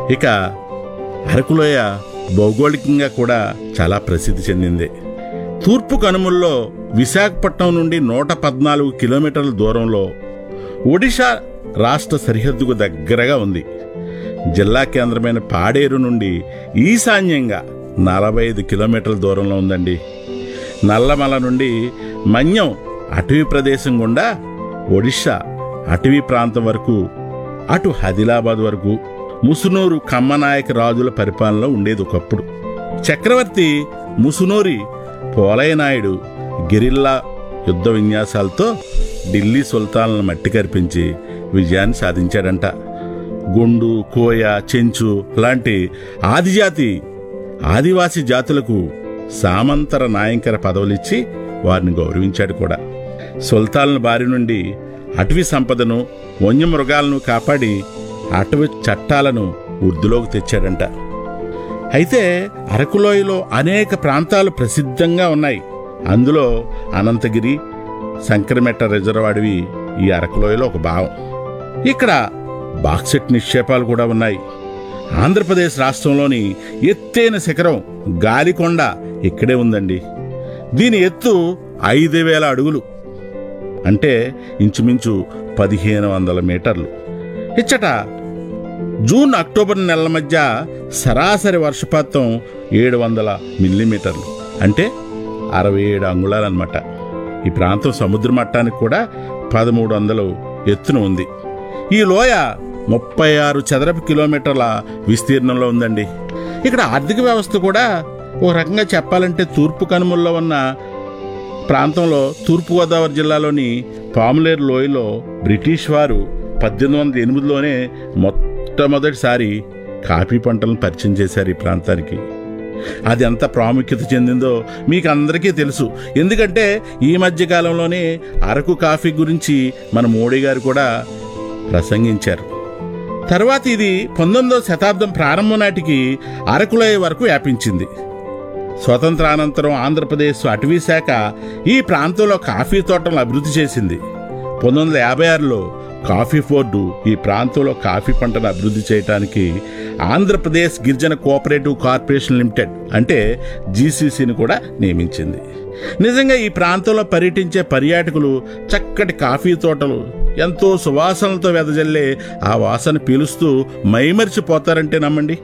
ఇక అరకులోయ భౌగోళికంగా కూడా చాలా ప్రసిద్ధి చెందింది తూర్పు కనుమల్లో విశాఖపట్నం నుండి నూట పద్నాలుగు కిలోమీటర్ల దూరంలో ఒడిషా రాష్ట్ర సరిహద్దుకు దగ్గరగా ఉంది జిల్లా కేంద్రమైన పాడేరు నుండి ఈశాన్యంగా నలభై ఐదు కిలోమీటర్ల దూరంలో ఉందండి నల్లమల నుండి మన్యం అటవీ ప్రదేశం గుండా ఒడిషా అటవీ ప్రాంతం వరకు అటు ఆదిలాబాద్ వరకు ముసునూరు కమ్మనాయక రాజుల పరిపాలనలో ఉండేది ఒకప్పుడు చక్రవర్తి ముసునూరి పోలయనాయుడు గెరిల్లా యుద్ధ విన్యాసాలతో ఢిల్లీ సుల్తాన్లను మట్టి కరిపించి విజయాన్ని సాధించాడంట గుండు కోయ చెంచు లాంటి ఆదిజాతి ఆదివాసీ జాతులకు సామంతర నాయంకర పదవులిచ్చి వారిని గౌరవించాడు కూడా సుల్తాన్ల బారి నుండి అటవీ సంపదను వన్యమృగాలను కాపాడి అటవీ చట్టాలను వృద్ధిలోకి తెచ్చాడంట అయితే అరకులోయలో అనేక ప్రాంతాలు ప్రసిద్ధంగా ఉన్నాయి అందులో అనంతగిరి సంక్రమెట్ట రిజర్వ్ అడవి ఈ అరకులోయలో ఒక భాగం ఇక్కడ బాక్సెట్ నిక్షేపాలు కూడా ఉన్నాయి ఆంధ్రప్రదేశ్ రాష్ట్రంలోని ఎత్తైన శిఖరం గాలికొండ ఇక్కడే ఉందండి దీని ఎత్తు ఐదు వేల అడుగులు అంటే ఇంచుమించు పదిహేను వందల మీటర్లు ఇచ్చట జూన్ అక్టోబర్ నెలల మధ్య సరాసరి వర్షపాతం ఏడు వందల మిల్లీమీటర్లు అంటే అరవై ఏడు అంగుళాలన్నమాట ఈ ప్రాంతం సముద్ర మట్టానికి కూడా పదమూడు వందలు ఎత్తున ఉంది ఈ లోయ ముప్పై ఆరు చదరపు కిలోమీటర్ల విస్తీర్ణంలో ఉందండి ఇక్కడ ఆర్థిక వ్యవస్థ కూడా ఓ రకంగా చెప్పాలంటే తూర్పు కనుమల్లో ఉన్న ప్రాంతంలో తూర్పుగోదావరి జిల్లాలోని పాములేరు లోయలో బ్రిటిష్ వారు పద్దెనిమిది వందల ఎనిమిదిలోనే మొట్టమొదటిసారి కాఫీ పంటలను పరిచయం చేశారు ఈ ప్రాంతానికి అది ఎంత ప్రాముఖ్యత చెందిందో మీకు అందరికీ తెలుసు ఎందుకంటే ఈ మధ్య కాలంలోనే అరకు కాఫీ గురించి మన మోడీ గారు కూడా ప్రసంగించారు తర్వాత ఇది పంతొమ్మిదవ శతాబ్దం ప్రారంభం నాటికి అరకులోయ వరకు వ్యాపించింది స్వతంత్రానంతరం ఆంధ్రప్రదేశ్ అటవీ శాఖ ఈ ప్రాంతంలో కాఫీ తోటలను అభివృద్ధి చేసింది పంతొమ్మిది వందల యాభై ఆరులో కాఫీ బోర్డు ఈ ప్రాంతంలో కాఫీ పంటను అభివృద్ధి చేయడానికి ఆంధ్రప్రదేశ్ గిరిజన కోఆపరేటివ్ కార్పొరేషన్ లిమిటెడ్ అంటే జీసీసీని కూడా నియమించింది నిజంగా ఈ ప్రాంతంలో పర్యటించే పర్యాటకులు చక్కటి కాఫీ తోటలు ఎంతో సువాసనలతో వెదజల్లే ఆ వాసన పీలుస్తూ మైమరిచిపోతారంటే నమ్మండి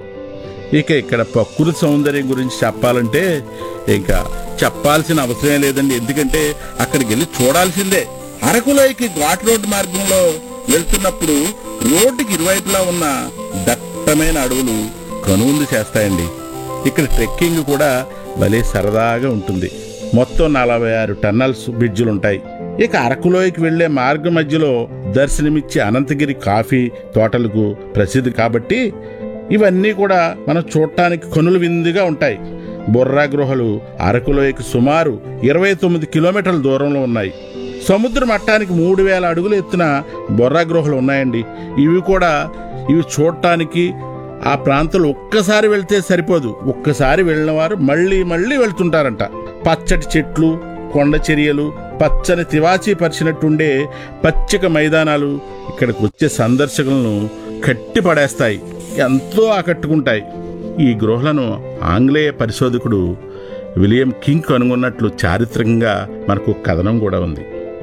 ఇక ఇక్కడ ప్రకృతి సౌందర్యం గురించి చెప్పాలంటే ఇంకా చెప్పాల్సిన అవసరం లేదండి ఎందుకంటే అక్కడికి వెళ్ళి చూడాల్సిందే అరకులోయకి ఘాట్ రోడ్డు మార్గంలో వెళ్తున్నప్పుడు రోడ్డుకి ఇరువైపులా ఉన్న దట్టమైన అడవులు కనువిందు చేస్తాయండి ఇక్కడ ట్రెక్కింగ్ కూడా భలే సరదాగా ఉంటుంది మొత్తం నలభై ఆరు టన్నల్స్ బ్రిడ్జిలు ఉంటాయి ఇక అరకులోయకి వెళ్లే మార్గ మధ్యలో దర్శనమిచ్చే అనంతగిరి కాఫీ తోటలకు ప్రసిద్ధి కాబట్టి ఇవన్నీ కూడా మనం చూడటానికి కనులు విందుగా ఉంటాయి బొర్రా గృహలు అరకులోయకి సుమారు ఇరవై తొమ్మిది కిలోమీటర్ల దూరంలో ఉన్నాయి సముద్ర మట్టానికి మూడు వేల అడుగులు ఎత్తున బొర్రా గృహలు ఉన్నాయండి ఇవి కూడా ఇవి చూడటానికి ఆ ప్రాంతంలో ఒక్కసారి వెళ్తే సరిపోదు ఒక్కసారి వెళ్ళిన వారు మళ్ళీ మళ్ళీ వెళ్తుంటారంట పచ్చటి చెట్లు కొండ చర్యలు పచ్చని తివాచీ పరిచినట్టుండే పచ్చిక మైదానాలు ఇక్కడికి వచ్చే సందర్శకులను కట్టి పడేస్తాయి ఎంతో ఆకట్టుకుంటాయి ఈ గృహలను ఆంగ్లేయ పరిశోధకుడు విలియం కింగ్ కనుగొన్నట్లు చారిత్రకంగా మనకు కథనం కూడా ఉంది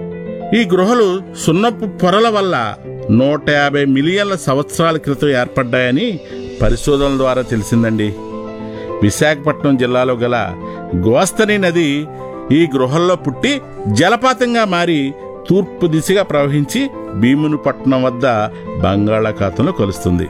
ఈ గృహలు సున్నపు పొరల వల్ల నూట యాభై మిలియన్ల సంవత్సరాల క్రితం ఏర్పడ్డాయని పరిశోధనల ద్వారా తెలిసిందండి విశాఖపట్నం జిల్లాలో గల గోస్తని నది ఈ గృహల్లో పుట్టి జలపాతంగా మారి తూర్పు దిశగా ప్రవహించి భీమునిపట్నం వద్ద బంగాళాఖాతంలో కలుస్తుంది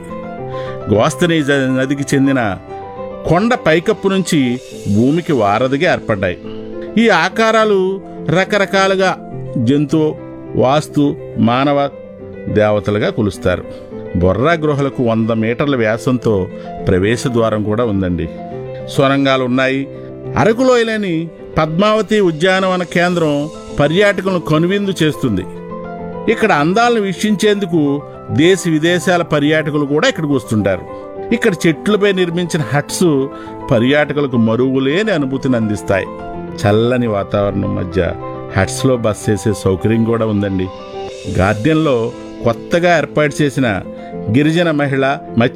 గోస్తని జ- నదికి చెందిన కొండ పైకప్పు నుంచి భూమికి వారధిగా ఏర్పడ్డాయి ఈ ఆకారాలు రకరకాలుగా జంతువు వాస్తు మానవ దేవతలుగా కొలుస్తారు బొర్రా గృహలకు వంద మీటర్ల వ్యాసంతో ప్రవేశ ద్వారం కూడా ఉందండి సొరంగాలు ఉన్నాయి అరకులోయలేని పద్మావతి ఉద్యానవన కేంద్రం పర్యాటకులను కనువిందు చేస్తుంది ఇక్కడ అందాలను వీక్షించేందుకు దేశ విదేశాల పర్యాటకులు కూడా ఇక్కడికి వస్తుంటారు ఇక్కడ చెట్లపై నిర్మించిన హట్స్ పర్యాటకులకు మరువులేని అనుభూతిని అందిస్తాయి చల్లని వాతావరణం మధ్య హట్స్లో బస్ చేసే సౌకర్యం కూడా ఉందండి గార్డెన్లో కొత్తగా ఏర్పాటు చేసిన గిరిజన మహిళ